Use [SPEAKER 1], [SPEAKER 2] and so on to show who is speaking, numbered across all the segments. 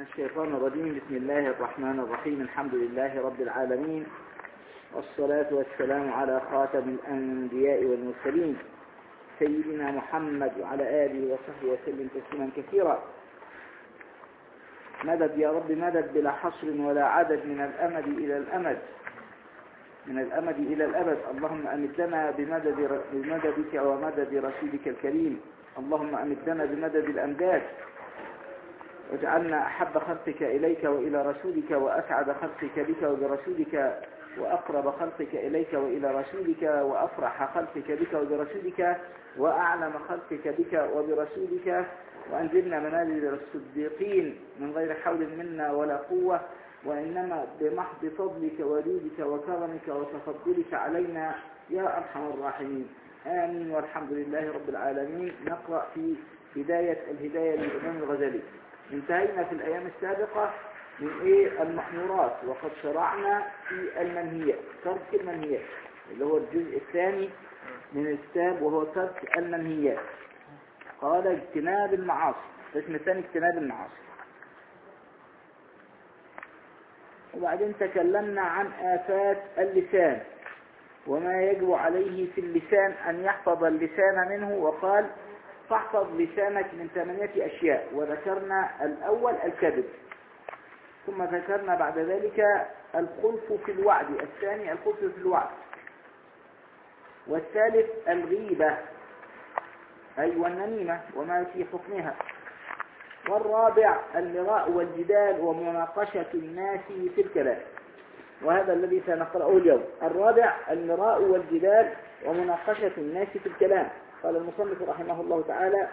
[SPEAKER 1] الشيطان الرجيم بسم الله الرحمن الرحيم الحمد لله رب العالمين والصلاة والسلام على خاتم الأنبياء والمرسلين سيدنا محمد وعلى آله وصحبه وسلم تسليما كثيرا مدد يا رب مدد بلا حصر ولا عدد من الأمد إلى الأمد من الأمد إلى الأبد اللهم أمدنا بمدد بمددك ومدد رسولك الكريم اللهم أمدنا بمدد الأمداد واجعلنا أحب خلقك إليك وإلى رسولك وأسعد خلقك بك وبرسولك وأقرب خلقك إليك وإلى رسولك وأفرح خلقك بك وبرسولك وأعلم خلقك بك وبرسولك وأنزلنا منازل الصديقين من غير حول منا ولا قوة وإنما بمحض فضلك وجودك وكرمك وتفضلك علينا يا أرحم الراحمين آمين والحمد لله رب العالمين نقرأ في بداية الهداية للإمام الغزالي انتهينا في الأيام السابقة من إيه المحمورات وقد شرعنا في المنهيات ترك المنهيات اللي هو الجزء الثاني من الكتاب وهو ترك المنهيات قال اجتناب المعاصي الاسم الثاني اجتناب المعاصي وبعدين تكلمنا عن آفات اللسان وما يجب عليه في اللسان أن يحفظ اللسان منه وقال فاحفظ لسانك من ثمانية أشياء وذكرنا الأول الكذب ثم ذكرنا بعد ذلك الخلف في الوعد الثاني الخلف في الوعد والثالث الغيبة أي والنميمة وما في حكمها والرابع المراء والجدال ومناقشة الناس في الكلام وهذا الذي سنقرأه اليوم الرابع المراء والجدال ومناقشة الناس في الكلام قال المصنف رحمه الله تعالى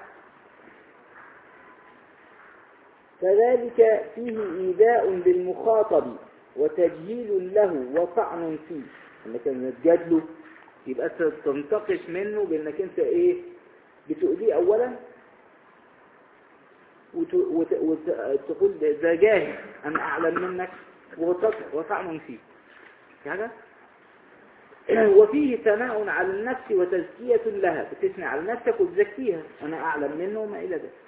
[SPEAKER 1] كذلك فيه إيذاء للمخاطب وتجهيل له وطعن فيه انك تجادله يبقى تنتقص منه بانك انت ايه بتؤذيه اولا وتقول ده جاهل انا اعلم منك وطعن فيه حاجه وفيه ثناء على النفس وتزكية لها بتثني على نفسك وتزكيها أنا أعلم منه وما إلى ذلك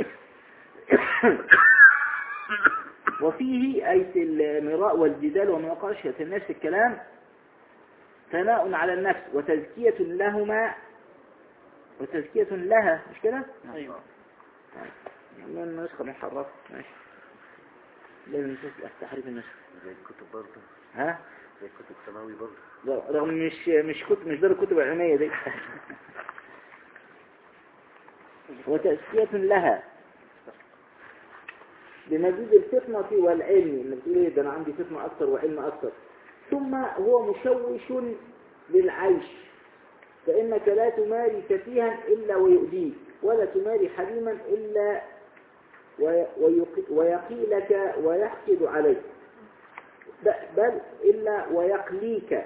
[SPEAKER 1] وفيه أي المراء والجدال ومناقشة الناس في الكلام ثناء على النفس وتزكية لهما وتزكية لها مش كده؟ أيوة طيب النسخة محرفة ماشي لازم نشوف تحريف النسخة
[SPEAKER 2] زي الكتب برضه
[SPEAKER 1] ها؟
[SPEAKER 2] زي الكتب السماوي برضه
[SPEAKER 1] رغم مش مش كتب مش دار الكتب العلمية دي وتزكية لها بمزيد الفطنة والعلم انك تقول ايه ده انا عندي فطنة اكثر وعلم اكثر ثم هو مشوش للعيش فانك لا تماري سفيها الا ويؤذيك ولا تماري حليما الا ويقيلك ويحسد عليك بل إلا ويقليك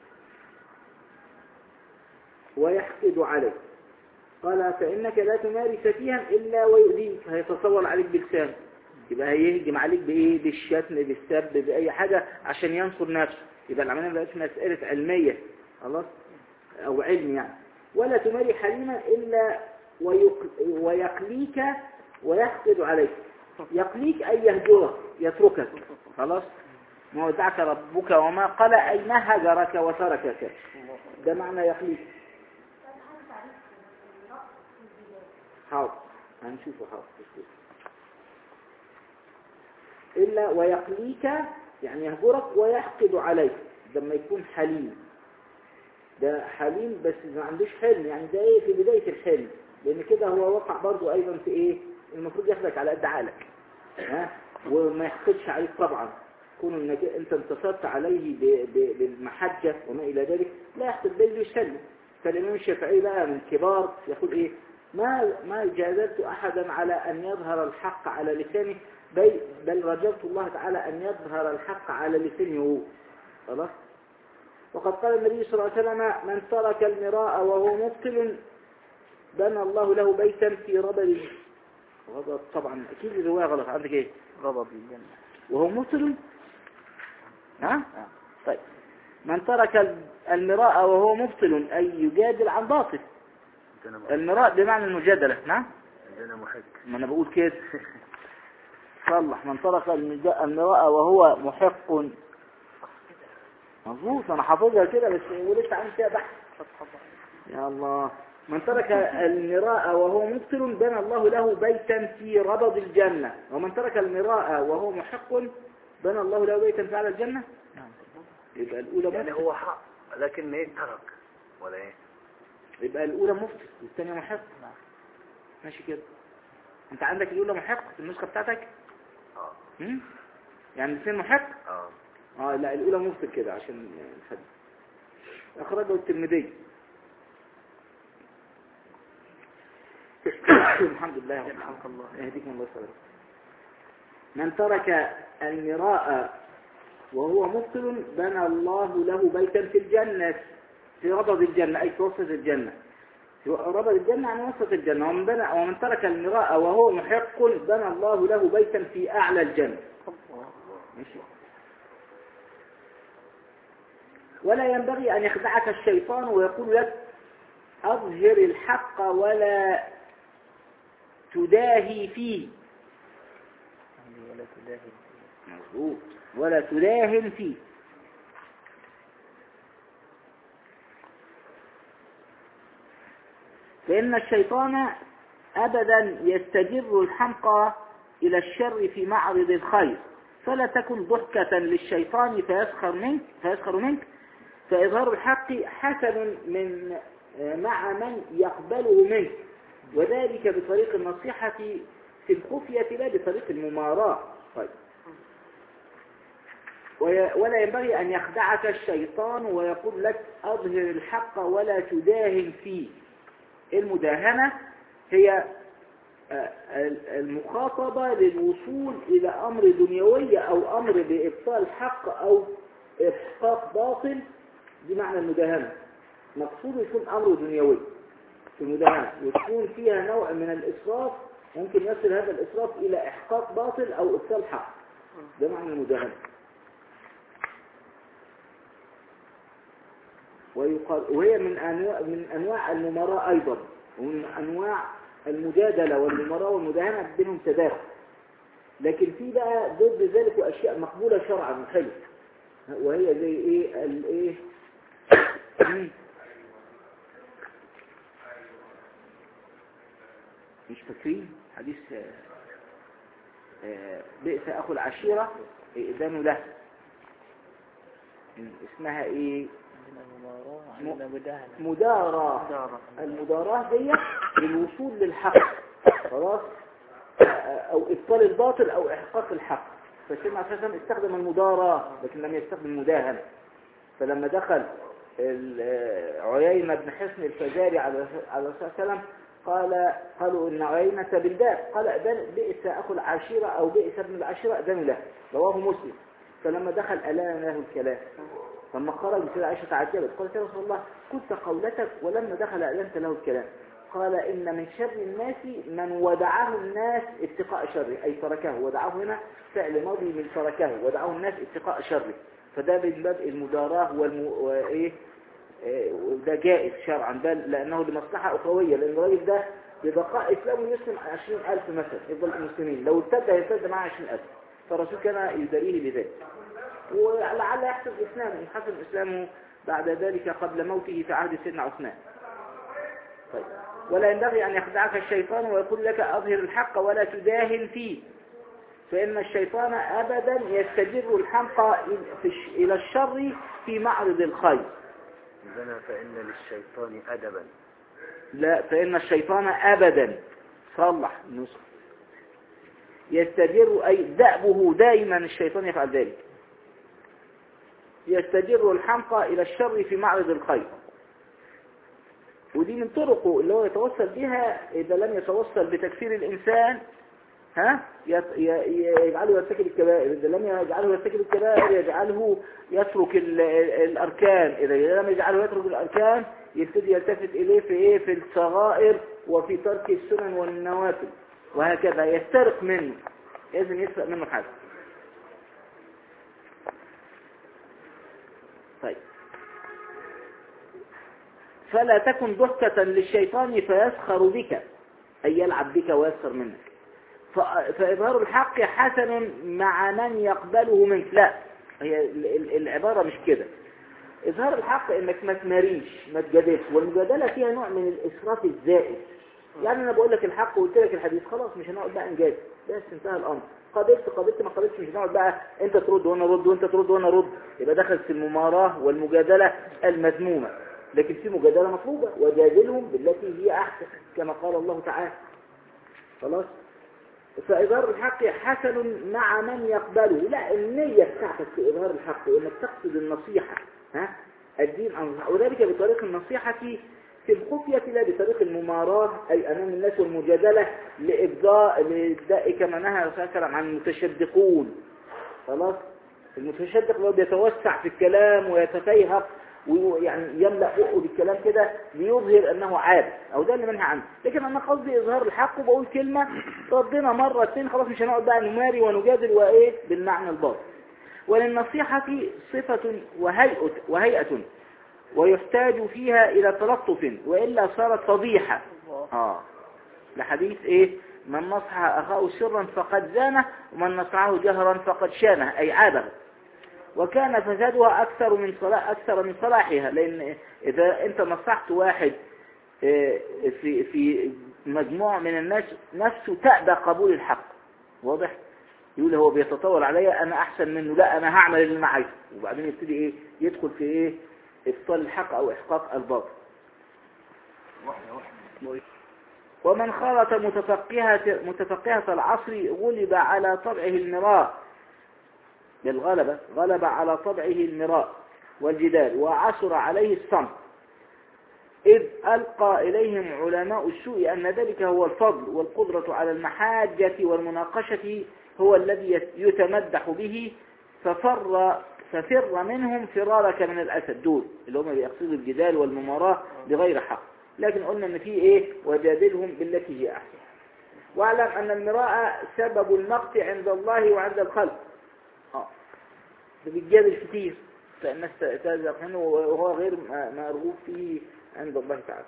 [SPEAKER 1] ويحقد عليك قال فإنك لا تماري سفيها إلا ويؤذيك هيتصور عليك بلسان يبقى هيهجم عليك بإيه بالشتم بالسب بأي حاجة عشان ينصر نفسه يبقى العملية بقت مسألة علمية خلاص أو علم يعني ولا تماري حليما إلا ويقليك ويحقد عليك يقليك أي يهجرك يتركك خلاص ما ودعك ربك وما قال أين هجرك وتركك ده معنى يقليك حاضر هنشوفه حاضر إلا ويقليك يعني يهجرك ويحقد عليك لما يكون حليم ده حليم بس ما عندوش حلم يعني ده ايه في بداية الحلم لان كده هو وقع برضو ايضا في ايه المفروض ياخدك على قد عقلك ها وما يحقدش عليك طبعا كون انك انت انتصرت عليه بالمحجة وما الى ذلك لا يحصل بل يسلم فالامام الشافعي بقى من كبار يقول ايه ما ما جادلت احدا على ان يظهر الحق على لسانه بل, بل رجوت الله تعالى ان يظهر الحق على لسانه هو خلاص وقد قال النبي صلى الله عليه وسلم من ترك المراء وهو مبطل بنى الله له بيتا في ربد غضب طبعا اكيد الرواية غلط عندك ايه غضب الجنة وهو مبطل ها طيب من ترك المراء وهو مبطل أي يجادل عن باطل المراء بمعنى المجادلة نعم
[SPEAKER 2] عندنا محك
[SPEAKER 1] ما أنا بقول كده صلح من ترك النج- المراءة وهو محق مظبوط انا حافظها كده بس ولسه عامل فيها بحث يا الله من ترك المراءة وهو مبطل بنى الله له بيتا في ربض الجنة ومن ترك المراءة وهو محق بنى الله له بيتا في أعلى الجنة
[SPEAKER 3] نعم
[SPEAKER 1] يبقى الأولى
[SPEAKER 2] يعني
[SPEAKER 1] مبطل
[SPEAKER 2] هو حق لكن ايه ترك ولا ايه
[SPEAKER 1] يبقى الأولى مبطل والثانية محق
[SPEAKER 3] نعم
[SPEAKER 1] ماشي كده انت عندك الأولى محق في النسخة بتاعتك
[SPEAKER 2] اه
[SPEAKER 1] هم؟ يعني الاثنين محق
[SPEAKER 2] اه
[SPEAKER 1] اه لا الأولى مبطل كده عشان نفهم أخرجه الترمذي الحمد لله رب العالمين.
[SPEAKER 3] يرحمك الله
[SPEAKER 1] يهديكم الله سلام من ترك المراء وهو مبطل بنى الله له بيتا في الجنة في ربض الجنة أي في وسط الجنة في ربض الجنة يعني وسط الجنة ومن, بنى ومن ترك المراء وهو محق بنى الله له بيتا في أعلى الجنة ماشي ولا ينبغي أن يخدعك الشيطان ويقول لك أظهر الحق ولا تداهي فيه
[SPEAKER 3] ولا تداهن
[SPEAKER 1] مظبوط ولا تداهن فيه فإن الشيطان أبدا يستجر الحمقى إلى الشر في معرض الخير فلا تكن ضحكة للشيطان فيسخر منك فيسخر منك فإظهار الحق حسن من مع من يقبله منك وذلك بطريق النصيحة في الخفية لا بطريق المماراة طيب وي- ولا ينبغي أن يخدعك الشيطان ويقول لك أظهر الحق ولا تداهن فيه المداهنة هي آه، المخاطبة للوصول إلى أمر دنيوي أو أمر بإبطال حق أو إحقاق باطل دي معنى المداهنة مقصود يكون أمر دنيوي في المداهنة وتكون فيها نوع من الإسراف ممكن يصل هذا الإسراف إلى إحقاق باطل أو إبطال حق ده معنى المداهنة ويقال وهي من أنواع من أنواع المماراة أيضا ومن أنواع المجادلة والمماراة والمداهنة بينهم تداخل لكن في بقى ضد ذلك أشياء مقبولة شرعا وحلو وهي زي إيه الإيه مش فاكرين حديث آه، آه، بئس أخو العشيرة إئذان له اسمها إيه
[SPEAKER 3] عندنا مباراة
[SPEAKER 1] م-
[SPEAKER 3] عندنا مداهنة
[SPEAKER 1] مداراة
[SPEAKER 3] مدارة
[SPEAKER 1] المداراة دي للوصول للحق خلاص او ابطال الباطل او احقاق الحق فسيدنا عليه الصلاه والسلام استخدم المداراة لكن لم يستخدم المداهنة فلما دخل ال- آه، عيينة بن حصن الفزاري على على الرسول صلى الله عليه وسلم قال قالوا ان عيينة بالباب قال أذن بئس اخو العشيرة او بئس ابن العشيرة اذن له رواه مسلم فلما دخل ألان له الكلام لما خرج سيدة عائشة تعجبت قالت يا رسول الله كنت قولتك ولما دخل ألنت له الكلام قال إن من شر الناس من ودعه الناس اتقاء شره أي تركه ودعه هنا فعل ماضي من تركه ودعه الناس اتقاء شره فده من باب المداراة والم... وإيه إيه، وده جائز شرعا ده لأنه لمصلحة أخوية لأن الراجل ده ببقاء إسلامه يسلم عشرين ألف مثلا يفضل المسلمين لو ارتد هيرتد معاه عشرين ألف فالرسول كان يداريه بذلك ولعل يحسن إسلامه حسن إسلامه بعد ذلك قبل موته في عهد سيدنا عثمان طيب ولا ينبغي أن يخدعك الشيطان ويقول لك أظهر الحق ولا تداهن فيه فإن الشيطان أبدا يستجر الحمق في الش- إلى الشر في معرض الخير
[SPEAKER 2] عندنا فإن للشيطان أدبا
[SPEAKER 1] لا فإن الشيطان أبدا صلح النسخ يستجر أي دأبه دائما الشيطان يفعل ذلك يستجر الحمقى إلى الشر في معرض الخير ودي من طرقه اللي هو يتوصل بها إذا لم يتوصل بتكفير الإنسان ها يت- ي- ي- يجعله يرتكب الكبائر إذا لم يجعله يرتكب الكبائر يجعله يترك ال- ال- الأركان إذا لم يجعله يترك الأركان يبتدي يلتفت إليه في إيه في الصغائر وفي ترك السنن والنوافل وهكذا يسترق منه لازم يسرق منه حاجة طيب فلا تكن ضحكة للشيطان فيسخر بك أي يلعب بك ويسخر منك ف- فإظهار الحق حسن مع من يقبله منك لا هي ال- ال- العبارة مش كده إظهار الحق إنك ما تماريش ما تجادلش والمجادلة فيها نوع من الإسراف الزائد يعني أنا بقول لك الحق وقلت لك الحديث خلاص مش هنقعد بقى نجادل بس انتهى الأمر قابلت قابلت ما قابلتش مش هنقعد بقى أنت ترد وأنا أرد وأنت ترد وأنا أرد يبقى دخل في المماراة والمجادلة المذمومة لكن في مجادلة مطلوبة وجادلهم بالتي هي أحسن كما قال الله تعالى خلاص فإظهار الحق حسن مع من يقبله لا النية بتاعتك في إظهار الحق إنك تقصد النصيحة ها الدين أنصح وذلك بطريق النصيحة في الخفية لا بطريق المماراة أي أمام الناس والمجادلة لإبداء لإبداء كما نهى الرسول صلى الله عليه وسلم عن المتشدقون خلاص المتشدق اللي هو بيتوسع في الكلام ويتفيهق ويعني يملأ بقه بالكلام كده ليظهر أنه عاد أو ده اللي منهى عنه لكن أنا قصدي إظهار الحق وبقول كلمة ردنا مرة اتنين خلاص مش هنقعد بقى نماري ونجادل وإيه بالمعنى الباطل وللنصيحة صفة وهيئة, وهيئة ويحتاج فيها إلى تلطف وإلا صارت فضيحة آه لحديث إيه من نصح أخاه سرا فقد زانه ومن نصحه جهرا فقد شانه أي عابه وكان فسادها أكثر من صلاح أكثر من صلاحها لأن إذا أنت نصحت واحد آه، في في مجموعة من الناس نفسه تأبى قبول الحق واضح يقول هو بيتطور عليا أنا أحسن منه لا أنا هعمل اللي أنا عايزه وبعدين يبتدي إيه يدخل في إيه إبطال الحق أو إحقاق الباطل ومن خالط متفقهة متفقهة العصر غلب على طبعه المراء بالغلبة غلب على طبعه المراء والجدال وعسر عليه الصمت إذ ألقى إليهم علماء السوء أن ذلك هو الفضل والقدرة على المحاجة والمناقشة هو الذي يتمدح به ففر ففر منهم فرارك من الأسد دول اللي هم بيقصدوا الجدال والمماراة بغير حق لكن قلنا ان في ايه وجادلهم بالتي هي احسن واعلم ان المراء سبب المقت عند الله وعند الخلق اه ده بيتجادل كتير فالناس تزق منه وهو غير م- مرغوب فيه عند الله تعالى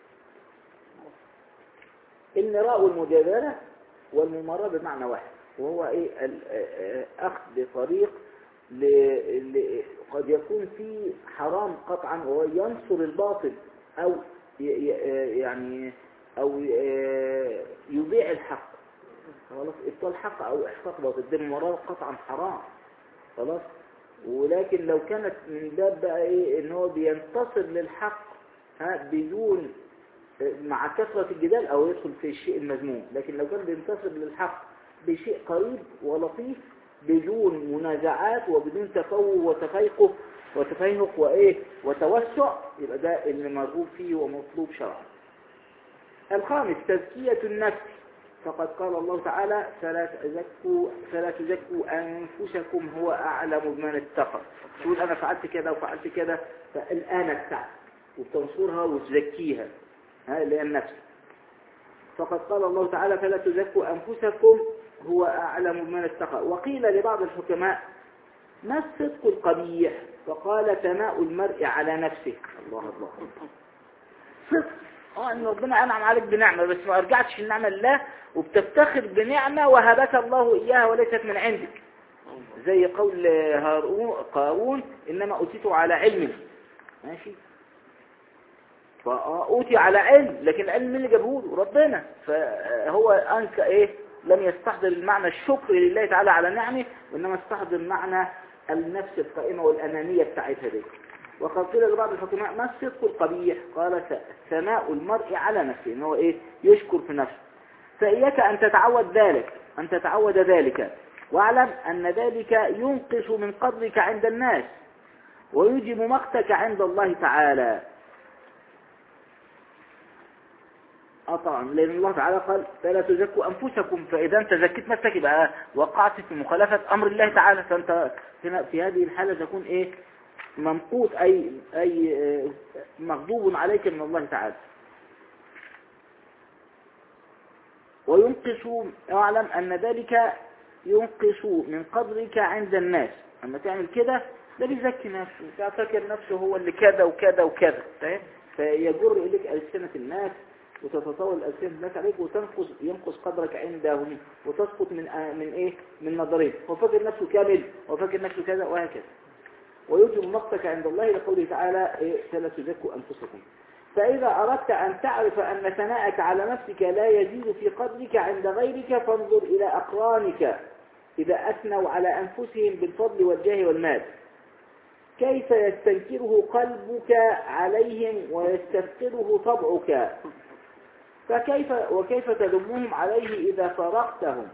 [SPEAKER 1] المراء والمجادلة والمماراة بمعنى واحد وهو ايه ال- آه، آه، اخذ طريق ل... ل... قد يكون فيه حرام قطعا وهو ينصر الباطل او ي... ي- يعني او ي- يبيع الحق خلاص ابطال حق او احقاق باطل ده المماراة قطعا حرام خلاص ولكن لو كانت من باب بقى ايه ان هو بينتصر للحق ها بدون مع كثرة الجدال او يدخل في الشيء المذموم لكن لو كان بينتصر للحق بشيء قريب ولطيف بدون منازعات وبدون تفوه وتفيقه وتفيهق وايه وتوسع يبقى ده اللي مرغوب فيه ومطلوب شرعا الخامس تزكية النفس فقد قال الله تعالى فلا تزكوا فلا تزكوا أنفسكم هو أعلم بمن اتقى تقول أنا فعلت كذا وفعلت كذا فالآن بتاعتك وتنصرها وتزكيها هذا اللي هي النفس فقد قال الله تعالى فلا تزكوا أنفسكم هو أعلم بمن اتقى وقيل لبعض الحكماء ما الصدق القبيح فقال ثناء المرء على نفسه الله الله صدق اه ان ربنا انعم عليك بنعمه بس ما ارجعتش النعمه لله وبتفتخر بنعمه وهبك الله اياها وليست من عندك زي قول هارون قارون انما اوتيته على علم ماشي فأوتي على علم لكن العلم مين اللي جابه له ربنا فهو أنك إيه لم يستحضر المعنى الشكر لله تعالى على نعمه وإنما استحضر معنى النفس القائمة والأنانية بتاعتها دي وقد قيل لبعض الحكماء ما الصدق القبيح قال ثناء المرء على نفسه إن هو إيه يشكر في نفسه فإياك أن تتعود ذلك أن تتعود ذلك واعلم أن ذلك ينقص من قدرك عند الناس ويوجب مقتك عند الله تعالى اه طبعا لان الله تعالى قال فلا تزكوا انفسكم فاذا انت زكيت نفسك يبقى وقعت في مخالفه امر الله تعالى فانت هنا في هذه الحاله تكون ايه ممقوت اي اي آه، مغضوب عليك من الله تعالى وينقص اعلم ان ذلك ينقص من قدرك عند الناس اما تعمل كده ده بيزكي نفسه تعتبر نفسه هو اللي كذا وكذا وكذا فاهم فيجر اليك السنه الناس وتتطاول ألسنة الناس عليك وتنقص ينقص قدرك عندهم وتسقط من آه من إيه من نظرهم وفاكر نفسه كامل وفاكر نفسه كذا وهكذا ويوجب مقتك عند الله لقوله تعالى إيه فلا تزكوا أنفسكم فإذا أردت أن تعرف أن ثناءك على نفسك لا يزيد في قدرك عند غيرك فانظر إلى أقرانك إذا أثنوا على أنفسهم بالفضل والجاه والمال كيف يستنكره قلبك عليهم ويستثقله طبعك فكيف وكيف تذمهم عليه إذا فرقتهم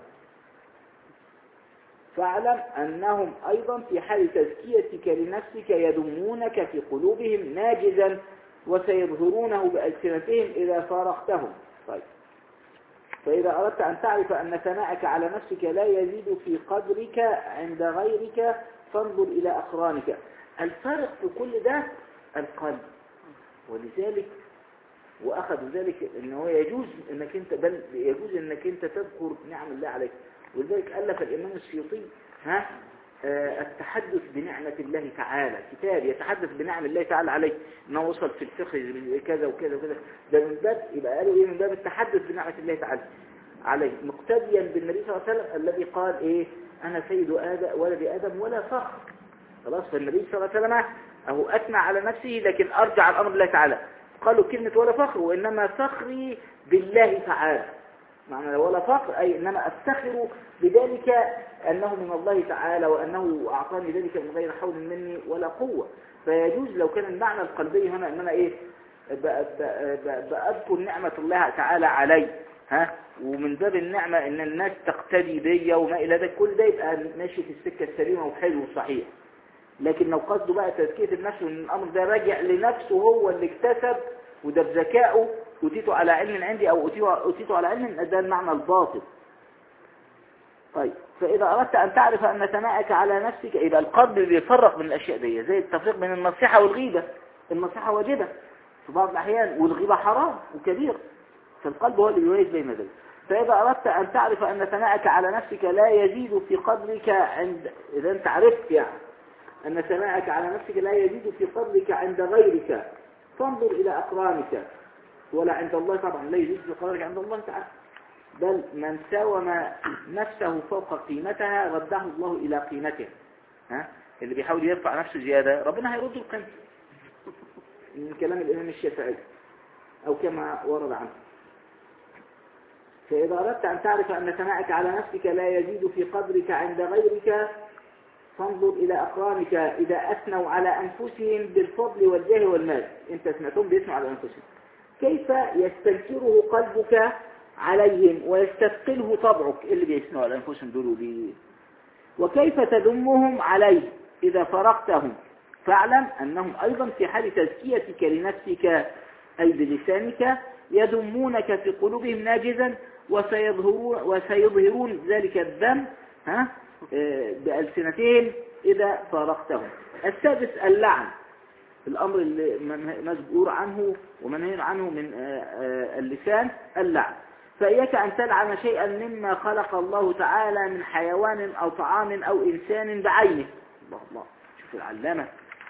[SPEAKER 1] فاعلم أنهم أيضا في حال تزكيتك لنفسك يذمونك في قلوبهم ناجزا وسيظهرونه بألسنتهم إذا فارقتهم طيب فإذا أردت أن تعرف أن ثناءك على نفسك لا يزيد في قدرك عند غيرك فانظر إلى أقرانك الفرق في كل ده القلب ولذلك وأخذ ذلك أنه يجوز أنك أنت بل يجوز أنك أنت تذكر نعم الله عليك ولذلك ألف الإمام السيوطي ها آه، التحدث بنعمة الله تعالى كتاب يتحدث بنعم الله تعالى عليه انه وصل في الفقه كذا وكذا وكذا ده من باب يبقى قالوا ايه من باب التحدث بنعمة الله تعالى عليه مقتديا بالنبي صلى الله عليه وسلم الذي قال ايه انا سيد آدم ولد ادم ولا فخر خلاص فالنبي صلى الله عليه وسلم اهو اثنى على نفسه لكن ارجع الامر الله تعالى قالوا كلمة ولا فخر وانما فخري بالله تعالى معنى ولا فخر أي إنما أفتخر بذلك أنه من الله تعالى وأنه أعطاني ذلك من غير حول مني ولا قوة فيجوز لو كان المعنى القلبي هنا أن أنا إيه ب- ب- ب- بأذكر نعمة الله تعالى علي ها ومن باب النعمة إن الناس تقتدي بيا وما إلى ذلك كل ده يبقى ماشي في السكة السليمة وحلو وصحيح لكن لو قصده بقى تزكية النفس وان الامر ده راجع لنفسه هو اللي اكتسب وده بذكائه اوتيته على علم عندي او أوتيه- اوتيته على علم ده المعنى الباطل طيب فاذا اردت ان تعرف ان ثناءك على نفسك يبقى القلب بيفرق بين الاشياء دي زي التفريق بين النصيحة والغيبة النصيحة واجبة في بعض الاحيان والغيبة حرام وكبير فالقلب هو اللي بيميز بين ذلك فإذا أردت أن تعرف أن ثناءك على نفسك لا يزيد في قدرك عند إذا أنت عرفت يعني أن ثناءك على نفسك لا يزيد في قدرك عند غيرك فانظر إلى أقرانك ولا عند الله طبعا لا يزيد في قدرك عند الله تعالى بل من ساوم نفسه فوق قيمتها رده الله إلى قيمتها ها اللي بيحاول يرفع نفسه زيادة ربنا هيرد القيمة من كلام الإمام الشافعي أو كما ورد عنه فإذا أردت أن تعرف أن ثناءك على نفسك لا يزيد في قدرك عند غيرك فانظر إلى أقرانك إذا أثنوا على أنفسهم بالفضل والجاه والمال أنت سمعتهم بيثنوا على أنفسهم كيف يستنكره قلبك عليهم ويستثقله طبعك اللي بيثنوا على أنفسهم دول بي وكيف تذمهم عليه إذا فرقتهم فاعلم أنهم أيضا في حال تزكيتك لنفسك أي بلسانك يذمونك في قلوبهم ناجزا وسيظهرون, وسيظهرون ذلك الذم ها آه، بألسنتهم إذا فارقتهم السادس اللعن الأمر اللي من- مذكور عنه ومنهي عنه من آه، آه، اللسان اللعن فإياك أن تلعن شيئا مما خلق الله تعالى من حيوان أو طعام أو إنسان بعينه الله الله شوف العلامة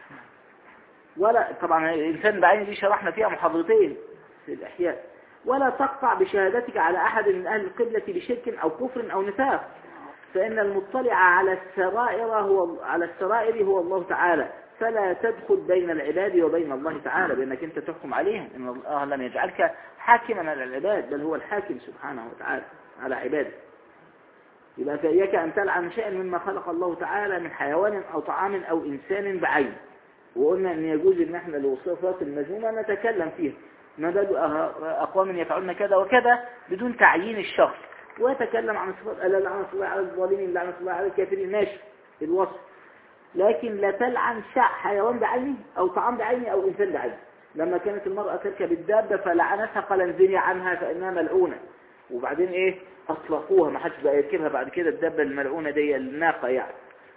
[SPEAKER 1] ولا طبعا الإنسان بعينه دي شرحنا فيها محاضرتين في الإحياء ولا تقطع بشهادتك على أحد من أهل القبلة بشرك أو كفر أو نفاق فإن المطلع على السرائر هو على السرائر هو الله تعالى فلا تدخل بين العباد وبين الله تعالى بأنك أنت تحكم عليهم إن الله لم يجعلك حاكما على العباد بل هو الحاكم سبحانه وتعالى على عباده يبقى فإياك أن تلعن شيئا مما خلق الله تعالى من حيوان أو طعام أو إنسان بعين وقلنا أن يجوز أن احنا الوصفات المذمومة نتكلم فيها ما بال أقوام يفعلون كذا وكذا بدون تعيين الشخص ويتكلم عن صفات ألا لعنة الله على الظالمين لعنة الله على الكافرين ماشي الوصف لكن لا تلعن شع حيوان بعينه أو طعام بعينه أو إنسان بعينه لما كانت المرأة تركب الدابة فلعنتها قال انزلي عنها فإنها ملعونة وبعدين إيه أطلقوها ما حدش بقى يركبها بعد كده الدابة الملعونة دي الناقة يعني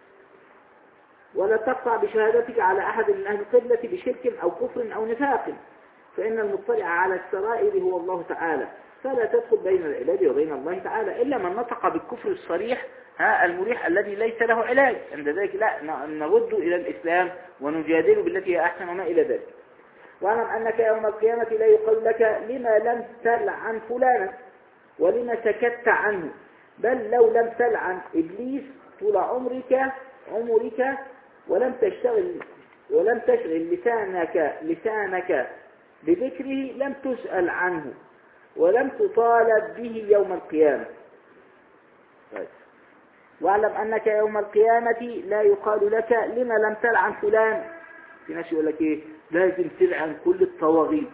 [SPEAKER 1] ولا تقطع بشهادتك على أحد من أهل القبلة بشرك أو كفر أو نفاق فإن المطلع على السرائر هو الله تعالى فلا تدخل بين العباد وبين الله تعالى إلا من نطق بالكفر الصريح ها المريح الذي ليس له علاج عند ذلك لا ن- نرد إلى الإسلام ونجادل بالتي هي أحسن وما إلى ذلك واعلم أنك يوم القيامة لا يقال لك لما لم تلعن فلانا ولما سكت عنه بل لو لم تلعن إبليس طول عمرك عمرك ولم تشتغل ولم تشغل لسانك لسانك بذكره لم تسأل عنه ولم تطالب به يوم القيامة طيب. واعلم أنك يوم القيامة لا يقال لك لما لم تلعن فلان في ناس يقول لك ايه لازم تلعن كل الطواغيت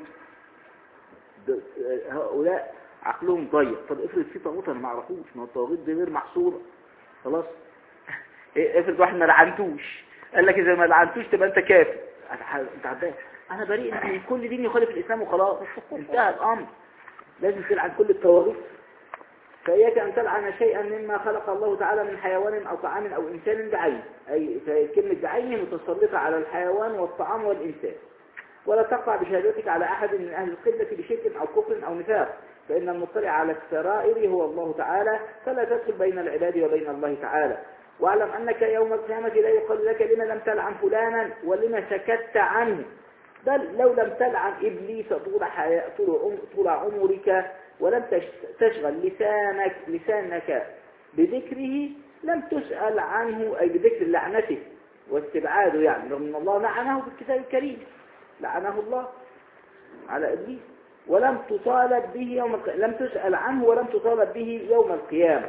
[SPEAKER 1] ده- هؤلاء عقلهم ضيق طب افرض في طاغوت انا ما اعرفوش ما هو الطواغيت دي غير محصوره خلاص إيه، افرض واحد ما لعنتوش قال لك اذا ما لعنتوش تبقى انت كافر انت عداك انا بريء من كل دين يخالف الاسلام وخلاص انتهى الامر لازم تلعن كل الطواغيت فإياك أن تلعن شيئا مما خلق الله تعالى من حيوان أو طعام أو إنسان بعين أي فكلمة بعين متسلطة على الحيوان والطعام والإنسان ولا تقع بشهادتك على أحد من أهل القبلة بشرك أو كفر أو نفاق فإن المطلع على السرائر هو الله تعالى فلا تدخل بين العباد وبين الله تعالى واعلم أنك يوم القيامة لا يقال لك لما لم تلعن فلانا ولما سكت عنه بل لو لم تلعن إبليس طول, حياة طول, عم طول عمرك ولم تش- تشغل لسانك لسانك بذكره لم تسأل عنه أي بذكر لعنته واستبعاده يعني رغم أن الله لعنه في الكتاب الكريم لعنه الله على إبليس ولم تطالب به يوم القيامة لم تسأل عنه ولم تطالب به يوم القيامة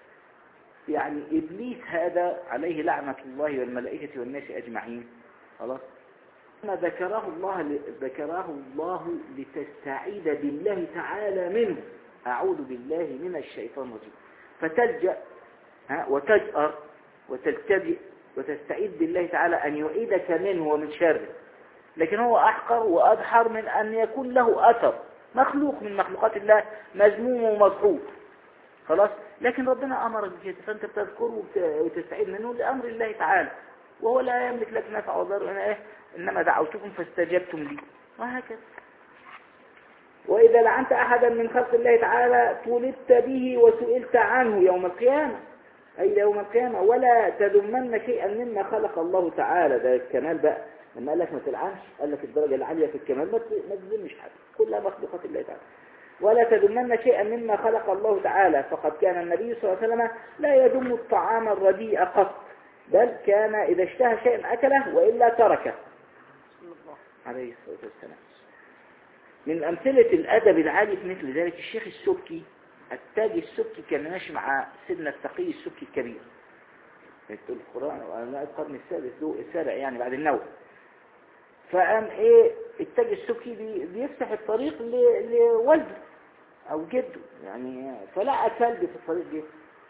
[SPEAKER 1] يعني إبليس هذا عليه لعنة الله والملائكة والناس أجمعين خلاص ما ذكره الله ذكره الله لتستعيد بالله تعالى منه أعوذ بالله من الشيطان الرجيم فتلجأ ها وتجأر وتلتجئ وتستعيد بالله تعالى أن يعيدك منه ومن شره لكن هو أحقر وأدحر من أن يكون له أثر مخلوق من مخلوقات الله مذموم ومضحوك خلاص لكن ربنا أمرك بكده فأنت بتذكره وت- وتستعيد منه لأمر الله تعالى وهو لا يملك لك نفع وضر أنا إيه إنما دعوتكم فاستجبتم لي وهكذا وإذا لعنت أحدا من خلق الله تعالى طلبت به وسئلت عنه يوم القيامة أي يوم القيامة ولا تذمن شيئا مما خلق الله تعالى ده الكمال بقى لما قال لك ما تلعنش قال لك الدرجة العالية في الكمال ما ت- ما تذمش حد كلها مخلوقات الله تعالى ولا تذمن شيئا مما خلق الله تعالى فقد كان النبي صلى الله عليه وسلم لا يذم الطعام الرديء قط بل كان إذا اشتهى شيئا أكله وإلا تركه عليه الصلاة والسلام من أمثلة الأدب العالي في مثل ذلك الشيخ السبكي التاج السبكي كان ماشي مع سيدنا التقي السبكي الكبير في القرآن وأنا القرن السادس ذو السابع يعني بعد النوم فقام ايه التاج السبكي بي- بيفتح الطريق ل- لوالده او جده يعني فلقى كلب في الطريق ده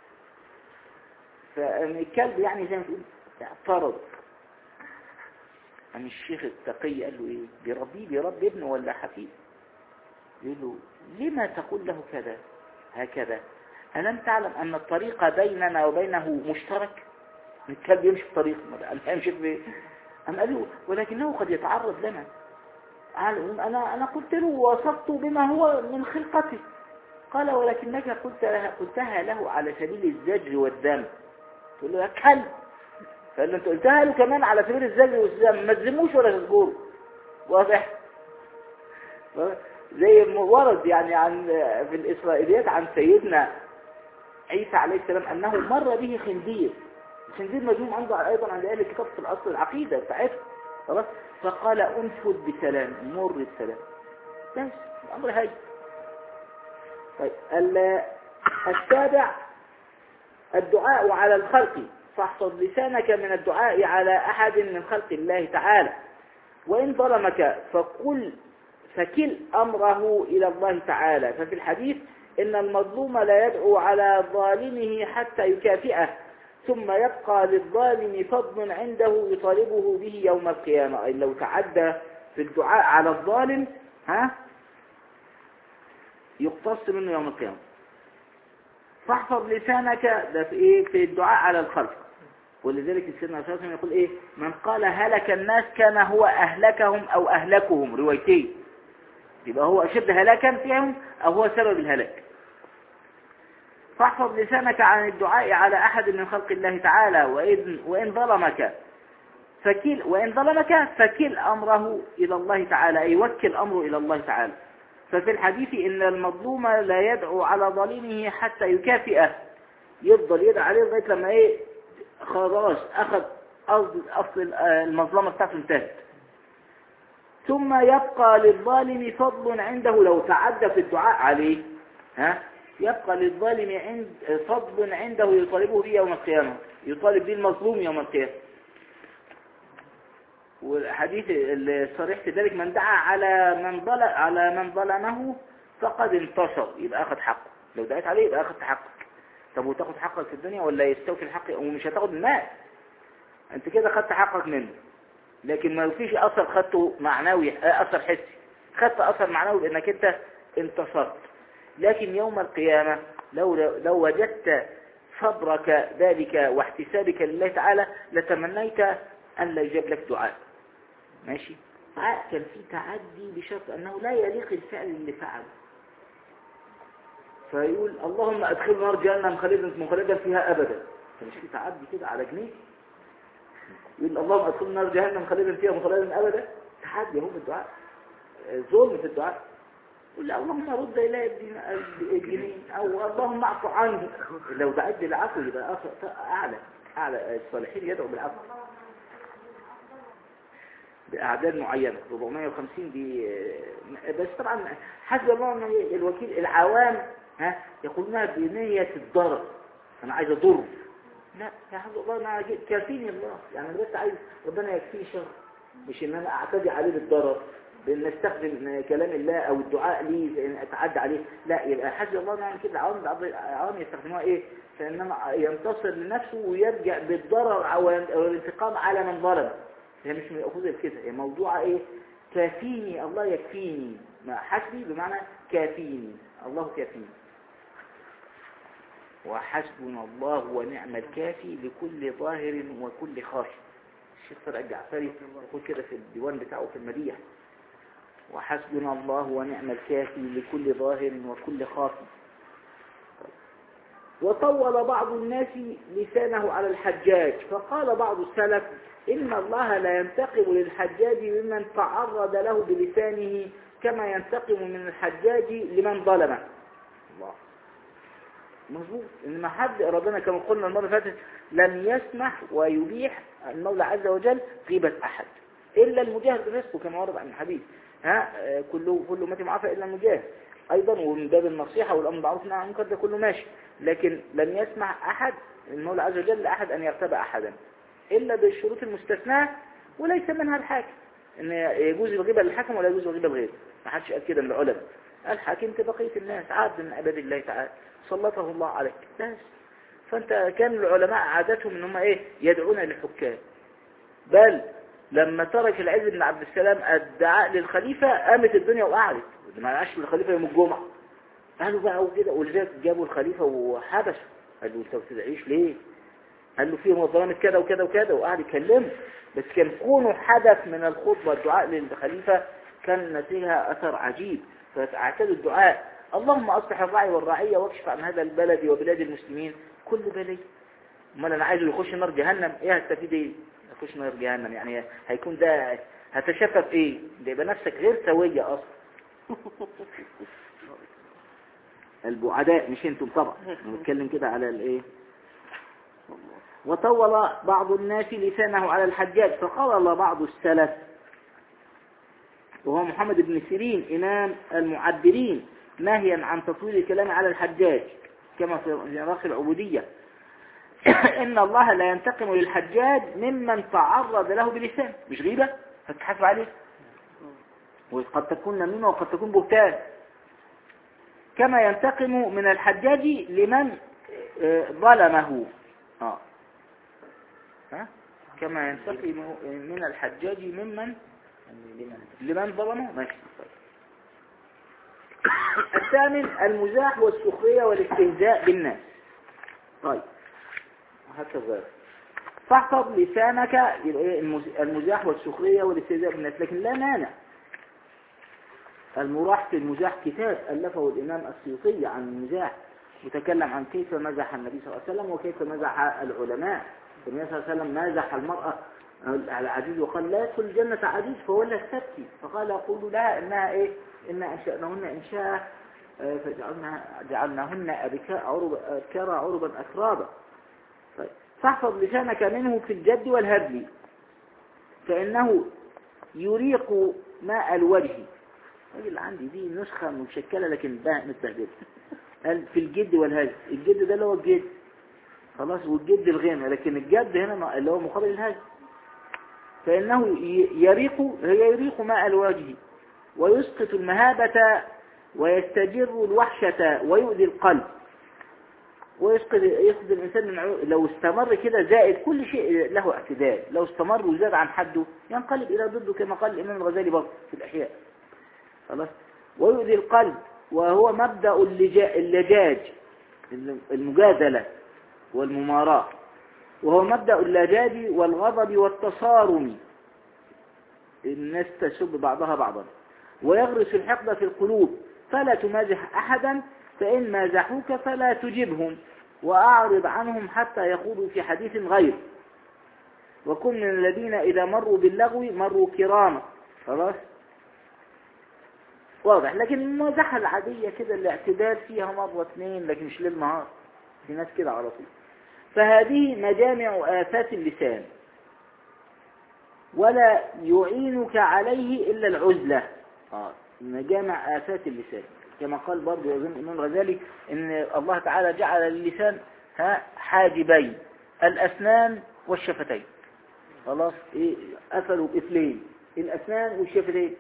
[SPEAKER 1] فقام الكلب يعني زي ما تقول اعترض قام الشيخ التقي قال له ايه بيربيه بيربي ابنه ولا حفيد يقول له لما تقول له كذا هكذا ألم تعلم أن الطريق بيننا وبينه مشترك الكلب يمشي في طريق ما يمشي في أم قال له ولكنه قد يتعرض لنا قال أنا أنا قلت له وصفت بما هو من خلقته قال ولكنك قلت لها قلتها له على سبيل الزجر والذم تقول له يا كلب فقال له انت قلتها له كمان على سبيل الزجر والذم ما تذموش ولا تذكره واضح زي ما ورد يعني عن في الإسرائيليات عن سيدنا عيسى عليه السلام أنه مر به خنزير الخنزير مجموع عنده أيضا عند أهل الكتاب في الأصل العقيدة بتاعته خلاص فقال انفذ بسلام مر بسلام بس الأمر هاي طيب ال- السابع الدعاء على الخلق فاحفظ لسانك من الدعاء على أحد من خلق الله تعالى وإن ظلمك فقل فكل أمره إلى الله تعالى ففي الحديث إن المظلوم لا يدعو على ظالمه حتى يكافئه ثم يبقى للظالم فضل عنده يطالبه به يوم القيامة أي لو تعدى في الدعاء على الظالم ها يقتص منه يوم القيامة فاحفظ لسانك ده في ايه في الدعاء على الخلق ولذلك سيدنا صلى الله عليه وسلم يقول ايه من قال هلك الناس كان هو اهلكهم او اهلكهم روايتين يبقى هو اشد هلاكا فيهم او هو سبب الهلاك فاحفظ لسانك عن الدعاء على احد من خلق الله تعالى وإن, وإن ظلمك فكل وإن ظلمك فكل أمره إلى الله تعالى أي وكل أمره إلى الله تعالى ففي الحديث إن المظلوم لا يدعو على ظالمه حتى يكافئه يفضل يدعو عليه لغاية لما إيه خلاص أخذ أصل أصل المظلمة بتاعته انتهت ثم يبقى للظالم فضل عنده لو تعدى في الدعاء عليه ها يبقى للظالم عند فضل عنده يطالبه به يوم القيامة يطالب به المظلوم يوم القيامة والحديث الصريح في ذلك من دعا على من ظلم على من ظلمه فقد انتصر يبقى اخذ حقه لو دعيت عليه يبقى اخذ حقك طب وتاخد حقك في الدنيا ولا يستوفي الحق ومش هتاخد المال انت كده خدت حقك منه لكن ما فيش اثر خدته معنوي آه، اثر حسي خدت اثر معنوي بانك انت انتصرت لكن يوم القيامة لو لو وجدت صبرك ذلك واحتسابك لله تعالى لتمنيت أن لا يجاب لك دعاء ماشي دعاء كان في تعدي بشرط أنه لا يليق الفعل اللي فعله فيقول اللهم أدخل نار جهنم خالدا مخلدا فيها أبدا فمش في تعدي كده على جنيه يقول اللهم أدخل نار جهنم خالدا فيها مخلدا أبدا تعدي هو في الدعاء ظلم في الدعاء يقول اللهم رد إلي الدين- الجنيه أو اللهم اعف عني لو دعيت بالعفو يبقى أف- أعلى أعلى الصالحين يدعوا بالعفو بأعداد معينة 450 دي آه، بس طبعا حسب الله ونعم الوكيل العوام ها يقولونها بنية الضرر أنا عايز أضر لا يا حسب الله أنا جي- كافيني الله يعني أنا بس عايز ربنا يكفيني شر مش إن أنا أعتدي عليه بالضرر بأن استخدم كلام الله أو الدعاء لي في إن أتعدى عليه لا يبقى حسب الله ونعم كده العوام العوام يستخدموها إيه فإنما ينتصر لنفسه ويرجع بالضرر أو أو الانتقام على من ظلم هي مش مأخوذة بكده هي موضوعة ايه كافيني الله يكفيني ما حسبي بمعنى كافيني الله كافيني وحسبنا الله ونعم الكافي لكل ظاهر وكل خاشع الشيخ فرق الجعفري يقول كده في الديوان بتاعه في المديح وحسبنا الله ونعم الكافي لكل ظاهر وكل خافي وطول بعض الناس لسانه على الحجاج فقال بعض السلف إن الله لا ينتقم للحجاج ممن تعرض له بلسانه كما ينتقم من الحجاج لمن ظلمه الله مظبوط إن ما حد ربنا كما قلنا المرة اللي فاتت لم يسمح ويبيح المولى عز وجل غيبة أحد إلا المجاهد برزقه كما ورد عن الحديث ها آه، كله كله ماتي معافى إلا المجاهد أيضا ومن باب النصيحة والأمر بالمعروف والنهي عن المنكر ده كله ماشي لكن لم يسمح أحد المولى عز وجل لأحد أن يغتاب أحدا إلا بالشروط المستثناة وليس منها الحاكم إن يجوز الغيبة للحاكم ولا يجوز الغيبة لغيره ما حدش قال كده من العلماء الحاكم كبقية الناس عبد من عباد الله تعالى سلطه الله عليك بس فأنت كان العلماء عادتهم إن هم إيه يدعون للحكام بل لما ترك العز بن عبد السلام الدعاء للخليفة قامت الدنيا وقعدت ما عاش للخليفة يوم الجمعة قالوا بقى وكده ولذلك جابوا الخليفة وحبسوا قالوا انت ما بتدعيش ليه قال له فيه ظلامة كده وكده وكده وقعد يكلمه بس كان كونه حدث من الخطبة الدعاء للخليفة كان نتيجها أثر عجيب فاعتادوا الدعاء اللهم أصلح الرعي والرعية واكشف عن هذا البلد وبلاد المسلمين كل بلد امال انا عايزه يخش نار جهنم ايه هستفيد ايه يخش نار جهنم يعني هيكون ده هتشفف ايه ده يبقى نفسك غير سوية اصلا البعداء مش انتم طبعا بنتكلم كده على الايه وطول بعض الناس لسانه على الحجاج فقال بعض السلف وهو محمد بن سيرين إمام المعبرين ناهيا عن تطويل الكلام على الحجاج كما في راس العبودية إن الله لا ينتقم للحجاج ممن تعرض له بلسان مش غيبة فتحاسب عليه وقد تكون نميمة وقد تكون بهتان كما ينتقم من الحجاج لمن آه، ظلمه آه. ها؟ كما ينتقم من الحجاج ممن لمن ظلمه ماشي طيب. الثامن المزاح والسخرية والاستهزاء بالناس طيب وهكذا فاحفظ لسانك للإيه؟ المز- المزاح والسخرية والاستهزاء بالناس لكن لا مانع المراح في المزاح كتاب ألفه الإمام السيوطي عن المزاح وتكلم عن كيف مزح النبي صلى الله عليه وسلم وكيف مزح العلماء النبي صلى الله عليه وسلم مازح المرأة العزيز وقال لا يدخل الجنة عزيز فهو لا السبتي فقال يقول لها إنها إيه إن أنشأنهن إنشاء آه، فجعلنا جعلناهن أبكاء عرب أبكارا عربا أترابا طيب فاحفظ لسانك منه في الجد والهبل فإنه يريق ماء الوجه الراجل عندي دي نسخة مشكلة لكن بقى متبهدلة قال في الجد والهزل الجد ده اللي هو الجد خلاص والجد الغنى لكن الجد هنا اللي هو مقابل الهزل فإنه ي- يريق هي يريق ماء الوجه ويسقط المهابة ويستجر الوحشة ويؤذي القلب ويسقط يسقط الإنسان من عيو- لو استمر كده زائد كل شيء له اعتدال لو استمر وزاد عن حده ينقلب إلى ضده كما قال الإمام الغزالي برضه في الأحياء خلاص ويؤذي القلب وهو مبدأ اللجا- اللجاج المجادلة والمماراة وهو مبدأ اللجاج والغضب والتصارم الناس تسب بعضها بعضا ويغرس الحقد في القلوب فلا تمازح أحدا فإن مازحوك فلا تجبهم وأعرض عنهم حتى يخوضوا في حديث غير وكن من الذين إذا مروا باللغو مروا كراما خلاص واضح لكن المزاحة العادية كده الاعتدال فيها مرة اثنين لكن مش ليل نهار في ناس كده على طول فهذه مجامع آفات اللسان ولا يعينك عليه إلا العزلة آه. مجامع آفات اللسان كما قال برضو أظن الإمام الغزالي إن الله تعالى جعل اللسان ها حاجبين الأسنان والشفتين خلاص إيه قفلوا بإثلين الأسنان والشفتين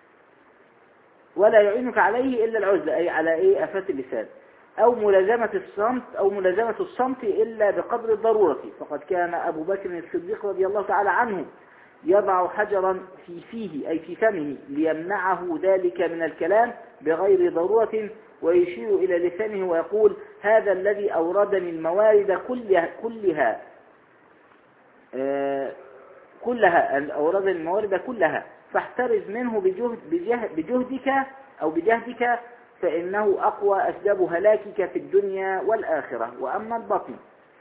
[SPEAKER 1] ولا يعينك عليه إلا العزلة أي على إيه آفات اللسان أو ملازمة الصمت أو ملازمة الصمت إلا بقدر الضرورة فقد كان أبو بكر الصديق رضي الله تعالى عنه يضع حجرا في فيه أي في فمه ليمنعه ذلك من الكلام بغير ضرورة ويشير إلى لسانه ويقول هذا الذي أوردني الموارد كلها, كلها آه كلها أوردني الموارد كلها فاحترز منه بجهد بجهد بجهدك أو بجهدك فإنه أقوى أسباب هلاكك في الدنيا والآخرة وأما البطن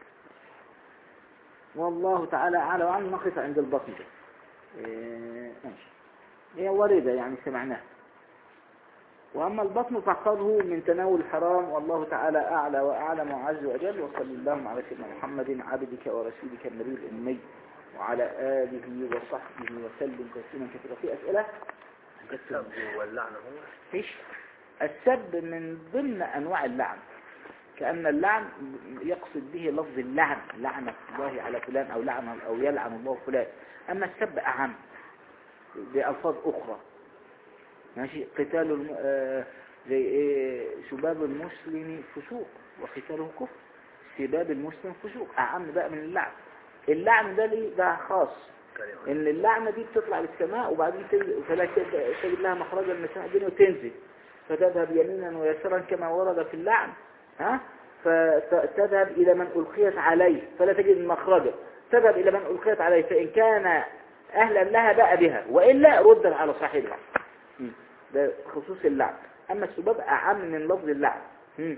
[SPEAKER 1] والله تعالى أعلى وأعلم نقف عند البطن ده إيه، ماشي هي واردة يعني سمعناها وأما البطن فاحفظه من تناول الحرام والله تعالى أعلى وأعلم وعز وجل وصلى اللهم على سيدنا محمد عبدك ورسولك النبي الأمي وعلى آله وصحبه وسلم تسليما كثيرا في أسئلة
[SPEAKER 2] السب واللعنة هو
[SPEAKER 1] فيش السب من ضمن أنواع اللعن كأن اللعن يقصد به لفظ اللعن لعنة الله على فلان أو لعن أو يلعن الله فلان أما السب أعم بألفاظ أخرى ماشي قتال الم... آه زي إيه سباب المسلم فسوق وقتاله كفر سباب المسلم فسوق أعم بقى من اللعن اللعن ده ليه ده خاص
[SPEAKER 2] كلمة
[SPEAKER 1] ان اللعنة دي بتطلع للسماء وبعدين تنزل فلا تجد تجد لها مخرجا من السماء الدنيا وتنزل فتذهب يمينا ويسرا كما ورد في اللعن ها فتذهب إلى من ألقيت عليه فلا تجد مخرجا تذهب إلى من ألقيت عليه فإن كان أهلا لها بقى بها وإلا ردت على صاحبها مم. ده خصوص اللعن أما السباب أعم من لفظ اللعن مم.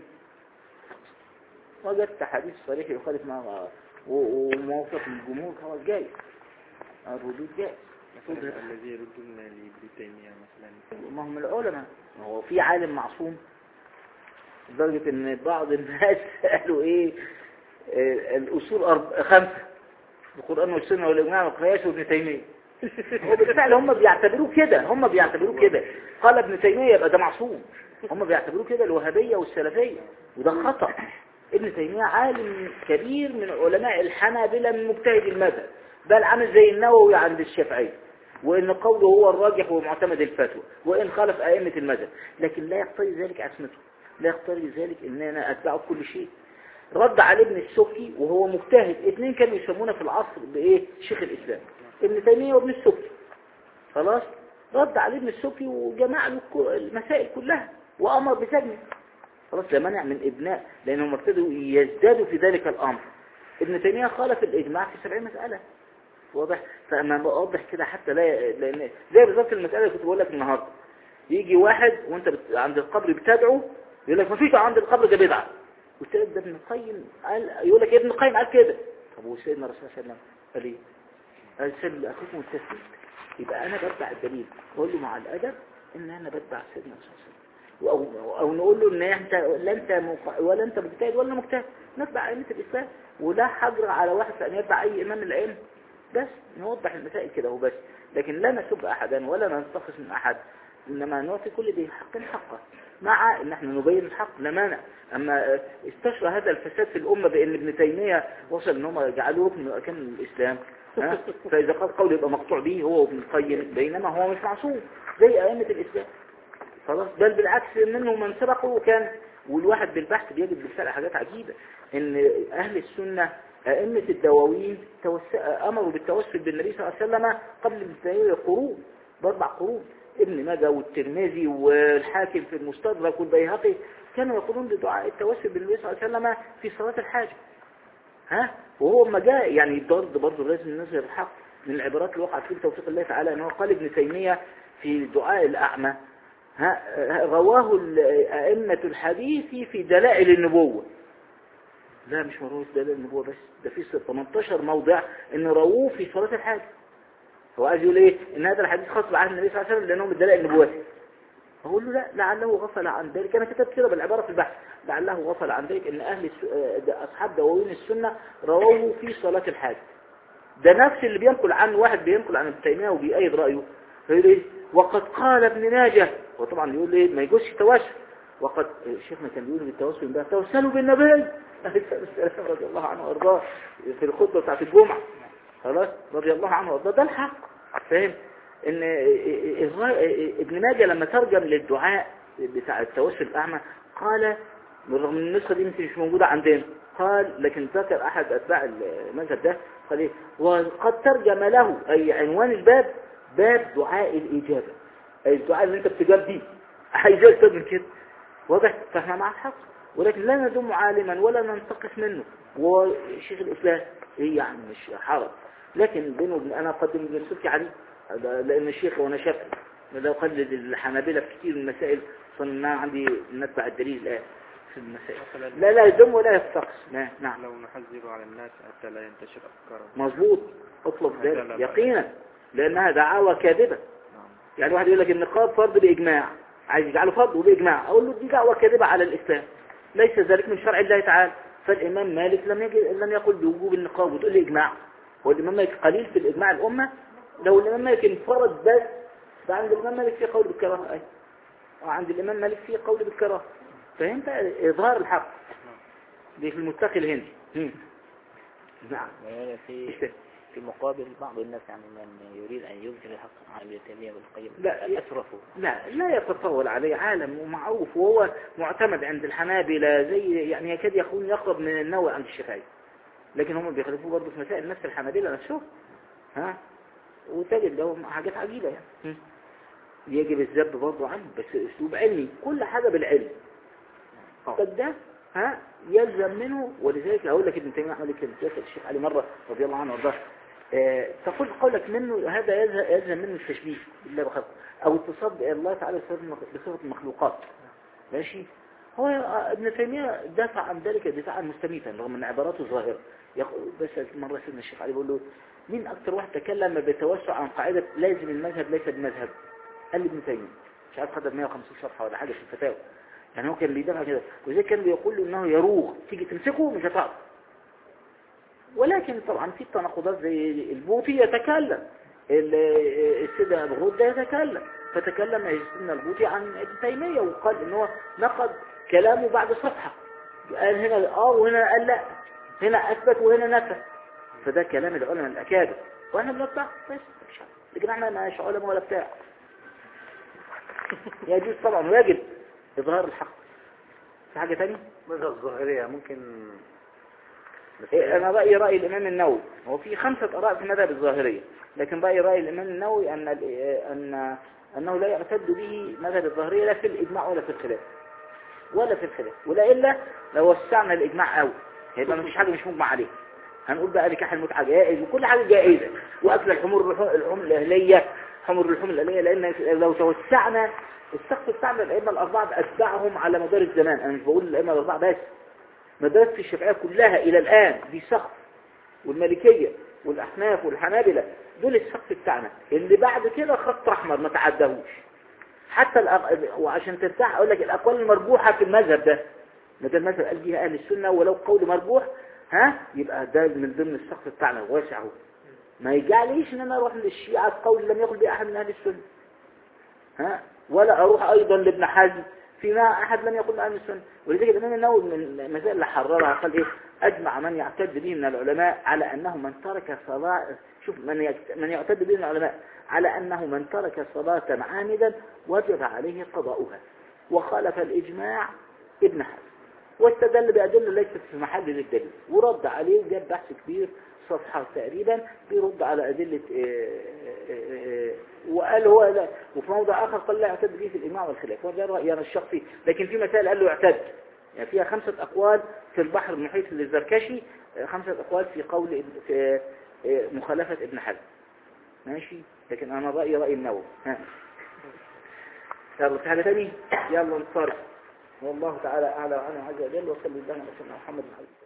[SPEAKER 1] وجدت حديث صريح يخالف ما و- وموافق الجمهور هو جاي الردود جاء المفروض
[SPEAKER 3] الذي يردون لابن تيمية مثلا
[SPEAKER 1] ما هم العلماء ما هو في عالم معصوم لدرجة ان بعض الناس قالوا ايه آه، الاصول أرب... خمسة القرآن والسنة والاجماع والقياس وابن تيمية هو بالفعل هم بيعتبروه كده هم بيعتبروه كده قال ابن تيمية يبقى ده معصوم هم بيعتبروه كده الوهابية والسلفية وده خطأ ابن تيمية عالم كبير من علماء الحنابلة من مجتهد المذهب بل عامل زي النووي عند الشافعي وإن قوله هو الراجح ومعتمد الفتوى وإن خالف أئمة المذهب لكن لا يقتضي ذلك عصمته لا يقتضي ذلك إن أنا أتبعه كل شيء رد على ابن السبكي وهو مجتهد اثنين كانوا يسمونه في العصر بإيه شيخ الإسلام ابن تيمية وابن السبكي خلاص رد على ابن السبكي وجمع له الك- المسائل كلها وأمر بسجنه خلاص لا مانع من إبناء لأنهم ابتدوا يزدادوا في ذلك الأمر ابن تيمية خالف الإجماع في سبعين مسألة واضح فأما بوضح كده حتى لا لأن زي بالظبط المسألة اللي كنت بقول لك النهاردة يجي واحد وانت بت... عند القبر بتدعو يقول لك ما فيش عند القبر ده بدعة قلت لك ده ابن القيم قال يقول لك ابن القيم قال كده طب وسيدنا الرسول صلى الله عليه وسلم قال ايه أرسل لأخوكم التسليم يبقى أنا بتبع الدليل أقول له مع الأدب إن أنا بتبع سيدنا صلى الله عليه وسلم أو, أو نقول له إن أنت لا أنت مق- ولا أنت مجتهد ولا مجتهد نتبع أئمة الإسلام ولا حجر على واحد في أن يتبع أي إمام من العلم بس نوضح المسائل كده وبس لكن لا نسب أحدا ولا ننتقص من أحد إنما نعطي كل ذي حق حقه مع إن احنا نبين الحق لا مانع أما استشرى هذا الفساد في الأمة بأن ابن تيمية وصل إن هم جعلوه ركن من أركان الإسلام ها؟ فإذا قال قول يبقى مقطوع به هو وابن القيم بينما هو مش معصوم زي أئمة الإسلام خلاص بل بالعكس منه من سبقه كان والواحد بالبحث بيجد بالفعل حاجات عجيبة ان اهل السنة ائمة الدواوين توس... امروا بالتوسل بالنبي صلى الله عليه وسلم قبل ابن تيمية قرون باربع قرون ابن ماجه والترمذي والحاكم في المستدرك والبيهقي كانوا يقولون بدعاء التوسل بالنبي صلى الله عليه وسلم في صلاة الحاجة ها وهو ما جاء يعني برضه برضه لازم نظهر الحق من العبارات اللي وقعت في توفيق الله تعالى ان هو قال ابن تيمية في دعاء الأعمى ها رواه ال- أئمة الحديث في دلائل النبوة لا مش مروه في دلائل النبوة بس ده في 18 موضع ان رووه في صلاة الحاجة هو عايز يقول ايه ان هذا الحديث خاص بعهد النبي صلى الله عليه وسلم لانه من دلائل النبوة اقول له لا لعله غفل عن ذلك انا كتبت كده بالعبارة في البحث لعله غفل عن ذلك ان اهل الس- آه، ده اصحاب دواوين السنة رووه في صلاة الحاجة ده نفس اللي بينقل عنه واحد بينقل عن ابن تيمية وبيأيد رأيه فيقول ايه وقد قال ابن ناجه وطبعا يقول ايه ما يجوزش توسل وقد شيخنا كان بيقول بالتوسل ده توسلوا بالنبي عليه السلام رضي الله عنه وارضاه في الخطبة بتاعت الجمعة خلاص رضي الله عنه وارضاه ده الحق فاهم ان الر- ابن ماجه لما ترجم للدعاء بتاع التوسل الأعمى قال بالرغم من النسخة دي يمكن مش موجودة عندنا قال لكن ذكر أحد أتباع المذهب ده قال إيه وقد ترجم له أي عنوان الباب باب دعاء الإجابة أي الدعاء اللي أنت بتجاب بيه عايز أكتر من كده واضح فاحنا مع الحق ولكن لا ندم عالما ولا ننتقص منه وشيخ الإسلام إيه يعني مش حرج لكن بينه وبين أنا أقدم ابن السبكي عليه هذا لأن الشيخ وأنا شافعي لا أقلد الحنابلة في كثير من المسائل صنع ما عندي نتبع الدليل الآن في المسائل
[SPEAKER 3] مثلا
[SPEAKER 1] لا لا يدم ولا يفتقص نعم نعم
[SPEAKER 3] لو نحذر على الناس حتى لا ينتشر أفكارهم
[SPEAKER 1] مظبوط اطلب
[SPEAKER 3] هذا لا
[SPEAKER 1] ذلك
[SPEAKER 3] بأس.
[SPEAKER 1] يقينا لأنها دعاوى كاذبة
[SPEAKER 3] نعم
[SPEAKER 1] يعني واحد يقول لك النقاب فرض بإجماع عايز يجعله فرض وبإجماع أقول له دي دعوة كاذبة على الإسلام ليس ذلك من شرع الله تعالى فالإمام مالك لم يجي لم يقل بوجوب النقاب وتقول لي إجماع هو الإمام مالك قليل في الإجماع الأمة لو الإمام مالك انفرد بس فعند الإمام مالك في قول بالكراهة أي وعند الإمام مالك في قول بالكراهة فهمت إظهار الحق دي في المتقي الهندي هم. نعم
[SPEAKER 4] يعني في في مقابل بعض الناس يعني من يريد أن يظهر الحق عن ابن تيمية والقيم
[SPEAKER 1] لا.
[SPEAKER 4] أسرفوا
[SPEAKER 1] لا لا يتطاول عليه عالم ومعروف وهو معتمد عند الحنابلة زي يعني يكاد يكون يقرب من النوى عند الشافعي لكن هم بيخالفوه برضه في مسائل نفس الحنابلة نفسهم ها وتجد لهم حاجات عجيبة يعني هم. يجب الذب برضه عنه بس اسلوب علمي كل حاجة بالعلم قد ده ها يلزم منه ولذلك اقول لك ابن تيميه عمل كده يسال الشيخ علي مره رضي الله عنه وارضاه آه، تقول قولك منه هذا يلزم يلزم منه التشبيه بالله بخلقه او اتصال بالله تعالى بصفة المخ- بصفة المخلوقات ماشي هو آه، ابن تيمية دافع عن ذلك دفاعا مستميتا رغم ان عباراته ظاهرة يقول بس مرة سيدنا الشيخ علي بيقول له مين اكتر واحد تكلم بتوسع عن قاعدة لازم المذهب ليس بمذهب قال لي ابن تيمية مش عارف خد 150 صفحة ولا حاجة في الفتاوى يعني هو كان بيدافع كده وزي كان بيقول له انه يروغ تيجي تمسكه مش هتعرف ولكن طبعا في تناقضات زي البوطي يتكلم ال- السيدة بغرود ده يتكلم فتكلم سيدنا البوطي عن ابن تيمية وقال ان هو نقد كلامه بعد صفحة قال هنا اه وهنا قال لا هنا اثبت وهنا نفى فده كلام العلماء الاكابر واحنا بنطلع بس مش عارف. لكن احنا مش علماء ولا بتاع يجوز طبعا واجب اظهار الحق في حاجة تانية
[SPEAKER 2] ماذا الظاهرية ممكن
[SPEAKER 1] إيه، انا رأيي رأي الامام النووي هو في خمسة اراء في مذهب الظاهرية لكن رأيي رأي الامام النووي ان ال- ان انه لا يعتد به مذهب الظاهرية لا في الاجماع ولا في الخلاف ولا في الخلاف ولا الا لو وسعنا الاجماع قوي هيبقى مفيش حاجة مش مجمع عليها هنقول بقى نكاح المتعة جائز وكل حاجة جائزة واكل الحمر اللحوم اللحوم الاهلية حمر اللحوم الاهلية لان لو توسعنا السقف بتاعنا الائمة الاربعة باتباعهم على مدار الزمان انا مش بقول الائمة الاربعة بس مدرسة الشافعية كلها إلى الآن دي سقف والمالكية والأحناف والحنابلة دول السقف بتاعنا اللي بعد كده خط أحمر ما تعدهوش حتى الأق... وعشان ترتاح أقول لك الأقوال المرجوحة في المذهب ده ما ده المذهب قال بيها أهل السنة ولو قول مرجوح ها يبقى ده من ضمن السقف بتاعنا واسع اهو ما يجعليش ان انا اروح للشيعة في قول لم يقل به احد من اهل السنة ها ولا اروح ايضا لابن حزم فيما احد لم يقل اهل السنة ولذلك الامام النووي من المسائل اللي حررها قال ايه اجمع من يعتد به من العلماء على انه من ترك صلاة شوف من يكت- من يعتد به من العلماء على انه من ترك صلاة عامدا وجب عليه قضاؤها وخالف الاجماع ابن حزم واستدل بأدلة ليست في محل للدليل ورد عليه وجاب بحث كبير صفحة تقريبا بيرد على أدلة آه، آه، آه، وقال هو لا وفي موضع آخر قال لا يعتد به في الإجماع والخلاف وده رأيي أنا الشخصي لكن في مسائل قال له يعتد يعني فيها خمسة أقوال في البحر المحيط للزركشي آه، خمسة أقوال في قول ابن- في آه، مخالفة ابن حزم ماشي لكن أنا رأيي رأي النووي ها يلا في حاجة تاني يلا نصرف والله تعالى أعلى وأنا عز وجل وصلى الله على سيدنا محمد وعلى آله